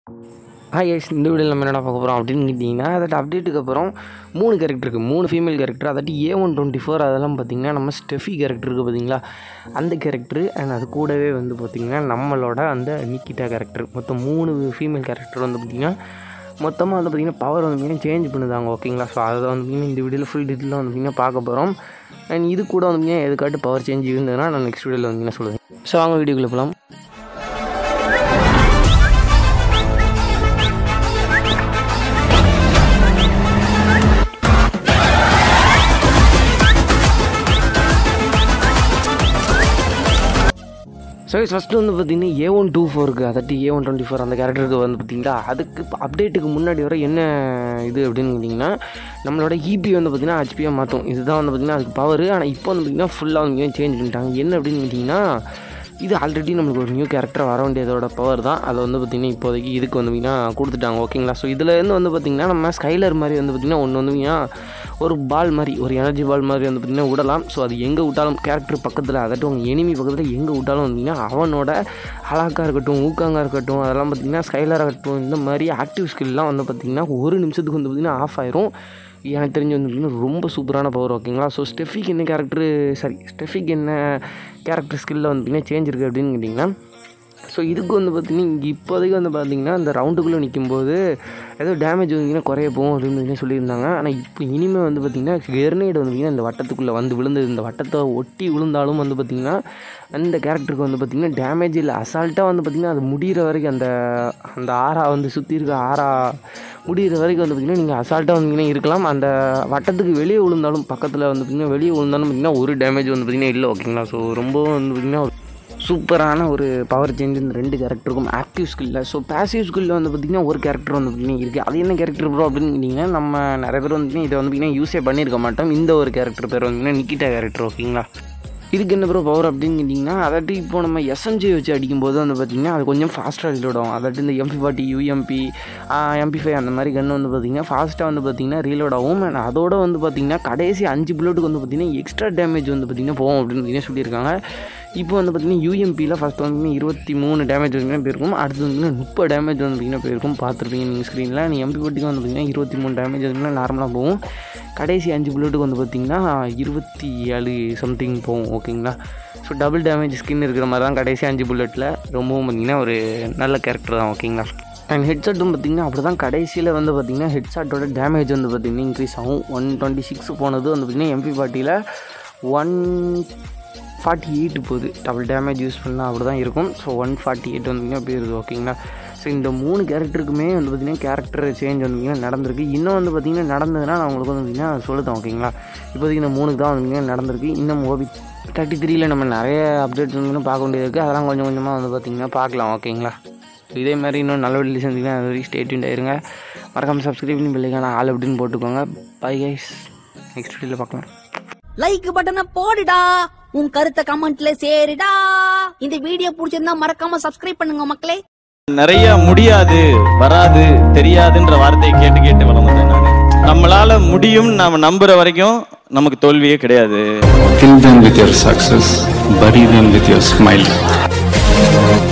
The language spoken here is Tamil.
ஹாய் எஸ் இந்த வீடியோவில் நம்ம என்னடா பார்க்க போகிறோம் அப்படின்னு கேட்டிங்கன்னா அதோட அப்டேட்டுக்கு அப்புறம் மூணு கேரக்டர் இருக்குது மூணு ஃபீமேல் கேரக்டர் அதாட்டி ஏ ஒன் டுவெண்ட்டி ஃபோர் அதெல்லாம் பார்த்திங்கன்னா நம்ம ஸ்டெஃபி கேரக்டர் இருக்குது பார்த்தீங்களா அந்த கேரக்டர் அண்ட் அது கூடவே வந்து பார்த்திங்கன்னா நம்மளோட அந்த நிக்கிட்டா கேரக்டர் மொத்தம் மூணு ஃபீமேல் கேரக்டர் வந்து பார்த்திங்கன்னா மொத்தமாக வந்து பார்த்திங்கன்னா பவர் வந்து பார்த்திங்கன்னா சேஞ்ச் பண்ணுதாங்க ஓகேங்களா ஸோ அதை வந்து பார்த்திங்கன்னா இந்த வீடியோவில் ஃபுல் டீட்டெயிலாக வந்து பார்த்திங்கன்னா பார்க்க போகிறோம் அண்ட் இது கூட வந்து பார்த்திங்கன்னா எதுக்காட்டு பவர் சேஞ்ச் இருந்ததுன்னா நான் நெக்ஸ்ட் வீடியோவில் வந்து பார்த்திங்கன்னா சொல்லுவேன் ஸோ அவங்க வீடியோக்குள்ளே போகலாம் ஸோ ஃபஸ்ட்டு வந்து பார்த்தீங்கன்னா ஏ ஒன் டூ ஃபோருக்கு அதாட்டி ஏ ஒன் டுவெண்ட்டி ஃபோர் அந்த கேரக்டருக்கு வந்து பார்த்தீங்களா அதுக்கு இப்போ அப்டேட்டுக்கு முன்னாடி வர என்ன இது அப்படின்னு கேட்டிங்கன்னா நம்மளோட இபி வந்து பார்த்திங்கன்னா ஹெச்பியாக மாற்றும் இதுதான் வந்து பார்த்திங்கன்னா அதுக்கு பவர் ஆனால் இப்போ வந்து பார்த்திங்கன்னா ஃபுல்லாக வந்து சேஞ்ச் பண்ணிட்டாங்க என்ன அப்படின்னு கேட்டிங்கன்னா இது ஆல்ரெடி நம்மளுக்கு ஒரு நியூ கேரக்டர் வர வேண்டியதோட பவர் தான் அதை வந்து பார்த்திங்கன்னா இப்போதைக்கு இதுக்கு வந்து பார்த்திங்கன்னா கொடுத்துட்டாங்க ஓகேங்களா ஸோ இதுலேருந்து வந்து பார்த்திங்கன்னா நம்ம ஸ்கைலர் மாதிரி வந்து பார்த்திங்கன்னா ஒன்று வந்து பார்த்திங்கன்னா ஒரு பால் மாதிரி ஒரு எனர்ஜி பால் மாதிரி வந்து பார்த்திங்கன்னா விடலாம் ஸோ அது எங்கே விட்டாலும் கேரக்டர் பக்கத்தில் அதாட்டும் உங்கள் எனிமி பக்கத்தில் எங்கே விட்டாலும் வந்தீங்கன்னா அவனோட அலாக்காக இருக்கட்டும் ஊக்காங்க இருக்கட்டும் அதெல்லாம் பார்த்திங்கன்னா ஸ்கைலராக இருக்கட்டும் இந்த மாதிரி ஆக்டிவ் ஸ்கில்லாம் வந்து பார்த்திங்கன்னா ஒரு நிமிஷத்துக்கு வந்து பார்த்திங்கன்னா ஆஃப் ஆயிரும் எனக்கு தெரிஞ்சு வந்து பார்த்திங்கன்னா ரொம்ப சூப்பரான பவர் ஓகேங்களா ஸோ ஸ்டெஃபிக் என்ன கேரக்டர் சாரி ஸ்டெஃபிக் என்ன கேரக்டர் ஸ்கில்லில் வந்து பார்த்திங்கன்னா சேஞ்ச் இருக்குது அப்படின்னு கேட்டிங்கன்னா ஸோ இதுக்கு வந்து பார்த்திங்கன்னா இங்கே இப்போதைக்கு வந்து பார்த்திங்கன்னா அந்த ரவுண்டுக்குள்ளே நிற்கும்போது ஏதோ டேமேஜ் வந்தீங்கன்னா குறைய போகும் அப்படின்னு சொல்லி சொல்லியிருந்தாங்க ஆனால் இப்போ இனிமேல் வந்து பார்த்திங்கன்னா கெர்னேடு வந்து பார்த்திங்கன்னா இந்த வட்டத்துக்குள்ளே வந்து விழுந்தது இந்த வட்டத்தை ஒட்டி விழுந்தாலும் வந்து பார்த்திங்கன்னா அந்த கேரக்டருக்கு வந்து பார்த்திங்கன்னா டேமேஜ் இல்லை அசால்ட்டாக வந்து பார்த்திங்கன்னா அது முடிகிற வரைக்கும் அந்த அந்த ஆறா வந்து சுற்றி இருக்க ஆறா முடிகிற வரைக்கும் வந்து பார்த்திங்கன்னா நீங்கள் அசால்ட்டாக வந்தீங்கன்னா இருக்கலாம் அந்த வட்டத்துக்கு வெளியே விழுந்தாலும் பக்கத்தில் வந்து பார்த்திங்கன்னா வெளியே விழுந்தாலும் பார்த்திங்கன்னா ஒரு டேமேஜ் வந்து பார்த்திங்கன்னா இல்லை ஓகேங்களா ஸோ ரொம்பவும் வந்து பார்த்திங்கன்னா சூப்பரான ஒரு பவர் சேஞ்ச் இந்த ரெண்டு கேரக்டருக்கும் ஆக்டிவ் ஸ்கில்லில் ஸோ பேசிவ் ஸ்கில்லில் வந்து பார்த்திங்கன்னா ஒரு கேரக்டர் வந்து பார்த்திங்கன்னா இருக்குது அது என்ன கேரக்டர் ப்ரோ அப்படின்னு கேட்டிங்கன்னா நம்ம நிறைய பேர் வந்து இதை வந்து பார்த்திங்கன்னா யூஸே பண்ணியிருக்க மாட்டோம் இந்த ஒரு கேரக்டர் பேர் வந்து நிக்கிட்டா கேரக்டர் ஓகேங்களா இதுக்கு என்ன ப்ரோ பவர் அப்படின்னு கேட்டிங்கன்னா அதாட்டி இப்போ நம்ம எஸ்எம்ஜி வச்சு அடிக்கும்போது வந்து பார்த்திங்கன்னா அது கொஞ்சம் ஃபாஸ்ட்டாக ரீலோட் ஆகும் அதாட்டி இந்த MP forty UMP MP five அந்த மாதிரி கன்று வந்து பார்த்திங்கன்னா ஃபாஸ்ட்டாக வந்து பார்த்திங்கன்னா ரீலோட் ஆகும் and அதோட வந்து பார்த்திங்கன்னா கடைசி அஞ்சு புல்லட்டுக்கு வந்து பார்த்திங்கன்னா எக்ஸ்ட்ரா டேமேஜ் வந்து பார்த்திங்கன்னா போகும் அப்படின்னு பார்த்தீங்கன்னா சொல்லியிருக்காங்க இப்போ வந்து பார்த்திங்கன்னா யூஎம்பியில் ஃபஸ்ட் வந்து இருபத்தி மூணு டேமேஜ் வந்து போயிருக்கும் அடுத்து வந்து முப்பது டேமேஜ் வந்து பார்த்திங்கன்னா போயிருக்கும் பார்த்துருப்பீங்க நீங்கள் ஸ்க்ரீனில் நீ எம்பி ஃபார்ட்டிக்கு வந்து பார்த்திங்கன்னா இருபத்தி மூணு டேமேஜ் வந்து நார்மலாக போகும் கடைசி அஞ்சு புல்லட்டுக்கு வந்து பார்த்திங்கன்னா இருபத்தி ஏழு சம்திங் போகும் ஓகேங்களா ஸோ டபுள் டேமேஜ் ஸ்கின் இருக்கிற மாதிரி தான் கடைசி அஞ்சு புல்லட்டில் ரொம்பவும் பார்த்திங்கன்னா ஒரு நல்ல கேரக்டர் தான் ஓகேங்களா அண்ட் ஹெட்செட்டும் பார்த்திங்கன்னா அப்படி தான் கடைசியில் வந்து பார்த்திங்கன்னா ஹெட்செட்டோட டேமேஜ் வந்து பார்த்திங்கன்னா இன்க்ரீஸ் ஆகும் ஒன் டுவெண்ட்டி சிக்ஸ் போனது வந்து பார்த்திங்கன்னா எம்பி ஃபார்ட்டியில் ஒன் ஃபார்ட்டி எயிட் போகுது டபுள் டேமேஜ் யூஸ் பண்ணால் அப்படி தான் இருக்கும் ஸோ ஒன் ஃபார்ட்டி எயிட் வந்தீங்கன்னா போயிருது ஓகேங்களா ஸோ இந்த மூணு கேரக்டருக்குமே வந்து பார்த்திங்கன்னா கேரக்டர் சேஞ்ச் வந்தீங்கன்னா நடந்திருக்கு இன்னும் வந்து பார்த்திங்கன்னா நடந்ததுன்னா நான் உங்களுக்கு வந்து பார்த்திங்கன்னா சொல்லுதேன் ஓகேங்களா இப்போதைக்கு இந்த மூணுக்கு தான் வந்து நடந்திருக்கு இன்னும் ஓபி தேர்ட்டி த்ரீல நம்ம நிறைய அப்டேட்ஸ் வந்து பார்க்க வேண்டியது இருக்குது அதெல்லாம் கொஞ்சம் கொஞ்சமாக வந்து பார்த்திங்கன்னா பார்க்கலாம் ஓகேங்களா இதே மாதிரி இன்னும் நல்ல வீடியோ செஞ்சிங்கன்னா அது வரைக்கும் ஸ்டேட்யூன் ஆயிருங்க மறக்காமல் சப்ஸ்கிரைப் பண்ணி பிள்ளைக்கான ஆள் அப்படின்னு போட்டுக்கோங்க பை கைஸ் நெக்ஸ்ட் வீடியோவில் பார்க்கலாம் லைக் பட்டனை போடுடா உன் கருத்தை கமெண்ட்ல சேருடா இந்த வீடியோ பிடிச்சிருந்தா மறக்காம சப்ஸ்கிரைப் பண்ணுங்க மக்களே நிறைய முடியாது வராது தெரியாதுன்ற வார்த்தையை கேட்டு கேட்டு வளர்ந்தேன் நான் நம்மளால முடியும் நாம நம்புற வரைக்கும் நமக்கு தோல்வியே கிடையாது Kill them with your success, bury them with your smile.